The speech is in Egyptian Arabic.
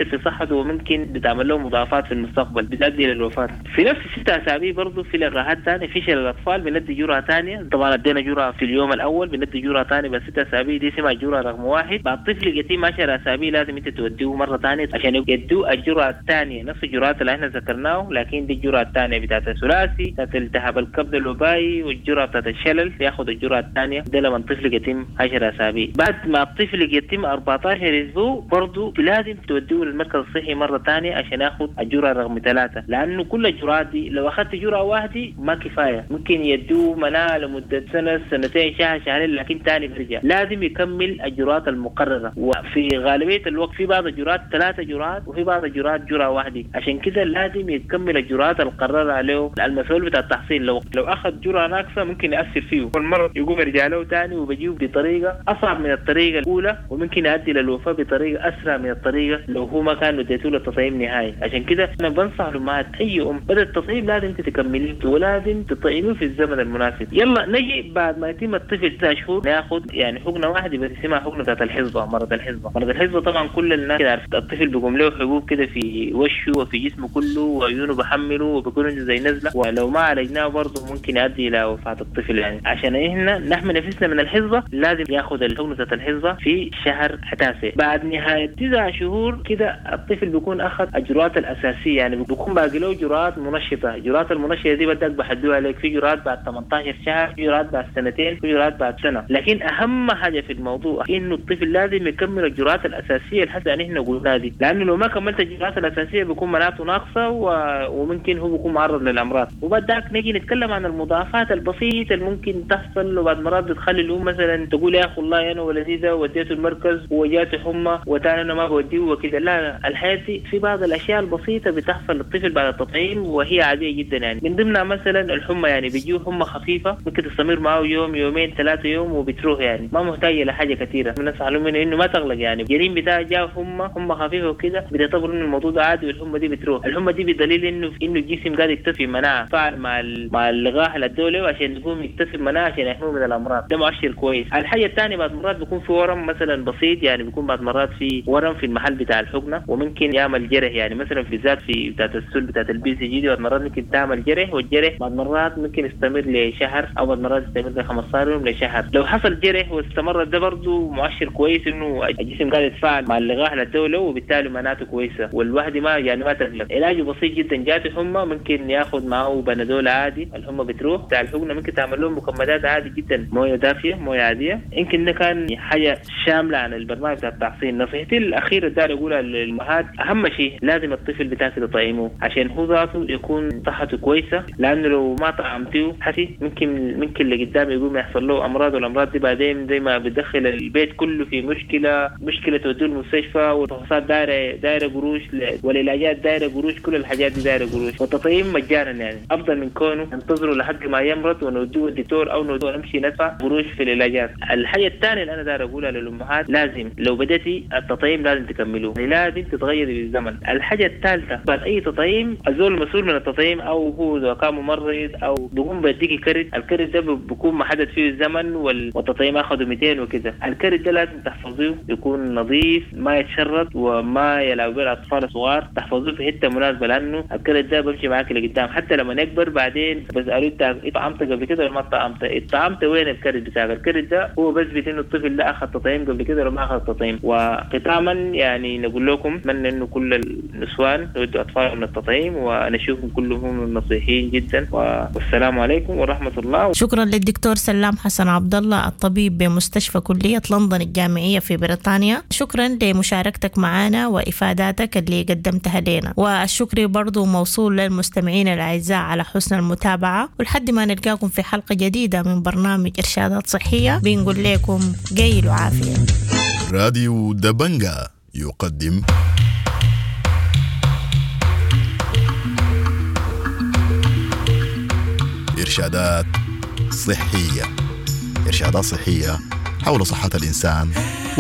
بتاثر في صحته وممكن بتعمل له مضاعفات في المستقبل بتؤدي للوفاه في نفس الستة اسابيع برضه في لقاحات ثانيه في شلل الاطفال بندي جرعه ثانيه طبعا ادينا جرعه في اليوم الاول بندي جرعه ثانيه بس ستة اسابيع دي اسمها جرعه رقم واحد بعد طفل يتيم 10 اسابيع لازم انت توديه مره ثانيه عشان يدوا الجرعه الثانيه نفس الجرعات اللي احنا ذكرناه لكن دي الجرعه الثانيه بتاعت الثلاثي بتاعت التهاب الكبد الوبائي والجرعه بتاعت الشلل ياخذ الجرعه الثانيه ده لما الطفل يتم 10 اسابيع بعد ما الطفل يتم 14 اسبوع برضه لازم توديه للمركز الصحي مره ثانيه عشان ياخذ الجرعه رقم ثلاثه لانه كل الجرعات دي لو اخذت جرعه واحده ما كفايه ممكن يدوه مناعه لمده سنه سنتين شهر شهرين لكن ثاني بيرجع لازم يكمل الجرعات المقرره وفي غالبيه الوقت في بعض الجرعات ثلاثه جرعات وفي بعض الجرعات جرعه واحده عشان كده لازم يكمل الجرعات المقرره عليه المسؤول بتاع التحصيل لو لو اخذ جرعه ناقصه ممكن ياثر فيه والمرض يقوم يرجع له ثاني وبيجيب بطريقه اصعب من الطريقه الاولى وممكن يؤدي للوفاه بطريقه اسرع من الطريقه لو هو ما كان اديته له التطعيم نهائي عشان كده انا بنصح الامهات اي ام بدا التطعيم لازم انت تكمليه ولازم تطعميه في الزمن المناسب يلا نجي بعد ما يتم الطفل تسع شهور ناخذ يعني حقنه واحده بس اسمها حقنه بتاعت الحصبه مرض الحصبه مرض الحصبه طبعا كل الناس كده عرفت الطفل بيقوم له حبوب كده في وشه وفي جسمه كله وعيونه بحمله وبيكون زي نزله ولو ما عالجناه برضه ممكن يؤدي الى وفاه الطفل يعني عشان احنا نحمي نفسنا من الحصبه لازم ياخذ الحقنه بتاعت الحصبه في شهر تاسع بعد نهايه تسع شهور كده الطفل بيكون اخذ الجرعات الاساسيه يعني بيكون باقي له جرعات منشطه الجرعات المنشطه دي بدك بحدوها عليك في جرعات بعد 18 شهر في جرعات بعد سنتين في جرعات بعد سنه لكن اهم حاجه في الموضوع انه الطفل لازم يكمل الجرعات الاساسيه اللي هسه احنا قلنا دي لانه لو ما كملت الجرعات الاساسيه بيكون مناعته ناقصه و... وممكن هو بيكون معرض للامراض وبعد ذاك نجي نتكلم عن المضاعفات البسيطه اللي ممكن تحصل وبعد مرات بتخلي الام مثلا تقول يا اخي والله انا ولدي ده وديته المركز وجاته حمى وتاني انا ما بوديه وكده لا لا الحياه دي في بعض الاشياء البسيطه بتحصل للطفل بعد التطعيم وهي عاديه جدا يعني من ضمنها مثلا الحمى يعني بيجيه حمى خفيفه ممكن تستمر معه يوم يومين ثلاثه يوم وبتروح يعني ما محتاجه لحاجه كثيره الناس علموا منه انه ما تغلق يعني الجريم بتاعه جاء حمى حمى خفيفه وكده بتعتبر انه الموضوع ده عادي والحمى دي بتروح الحمى دي بدليل انه انه الجسم قاعد يكتفي مناعه فعل مع ال... مع اللقاح الدولي عشان يقوم يكتفي مناعه عشان يحميه من الامراض ده مؤشر كويس الحاجه الثانيه بعد مرات بيكون في ورم مثلا بسيط يعني بيكون بعد مرات في ورم في المحل بتاع الحقنه وممكن يعمل جرح يعني مثلا في ذات في بتاعت السل بتاعت البي سي جي دي بعد مرات ممكن تعمل جرح والجرح بعد مرات ممكن يستمر لشهر او بعد مرات يستمر ل 15 يوم لشهر لو حصل جرح واستمر ده برضه مؤشر كويس انه الجسم قاعد يتفاعل مع اللقاح الدولي وبالتالي مناعته كويسه والواحد ما يعني ما تغلب علاجه بسيط جدا جاته حمى ممكن ياخذ معه بنادول عادي الحمى بتروح بتاع الحقنه ممكن تعمل لهم مكملات عادي جدا مويه دافيه مويه عاديه يمكن ده كان حاجه شامله عن البرنامج بتاع التحصين نصيحتي الاخيره دار اقولها للامهات اهم شيء لازم الطفل بتاعك تطعمه عشان هو ذاته يكون صحته كويسه لانه لو ما طعمتيه حسي ممكن ممكن اللي قدام يقوم يحصل له امراض والامراض دي بعدين زي ما بتدخل البيت كله في مشكله مشكله توديه المستشفى والفحوصات دايره دايره قروش والعلاجات دايره قروش كل الحاجات دي دايره قروش والتطعيم مجانا يعني افضل من كونه ننتظره لحد ما يمرض ونوديه الدكتور او نوديه نمشي ندفع قروش في العلاجات الحاجه الثانيه اللي انا داير اقولها للامهات لازم لو بديتي التطعيم لازم تكملوه لازم تتغيري بالزمن الحاجه الثالثه بعد اي تطعيم الزول المسؤول من التطعيم او هو اذا كان ممرض او بيقوم بيديكي كرت الكرت ده بيكون محدد فيه الزمن والتطعيم اخذه 200 وكده الكرت ده لازم تحفظيه يكون نظيف ما يتشرط وما يلعب به الاطفال الصغار تحفظوه في حته مناسبه لانه الكرت ده بمشي معاك لقدام حتى لما نكبر بعدين بسالوه انت طعمت قبل كده ولا ما طعمت؟ طعمت وين الكرت بتاعك؟ الكرت ده هو بثبت انه الطفل ده اخذ تطعيم قبل كده ولا ما اخذ تطعيم وختاما يعني نقول لكم اتمنى انه كل النسوان يودوا اطفالهم من التطعيم ونشوفهم كلهم نصيحيين جدا والسلام عليكم ورحمه الله شكرا للدكتور سلام حسن عبد الله الطبيب بمستشفى كليه لندن الجامعيه في بريطانيا شكرا لمشاركتك معنا وافاداتك اللي قدمتها لنا والشكر برضو موصول للمستمعين الاعزاء على حسن المتابعه ولحد ما نلقاكم في حلقه جديده من برنامج ارشادات صحيه بنقول لكم قيل وعافيه راديو دبنجا يقدم إرشادات صحية إرشادات صحية حول صحة الإنسان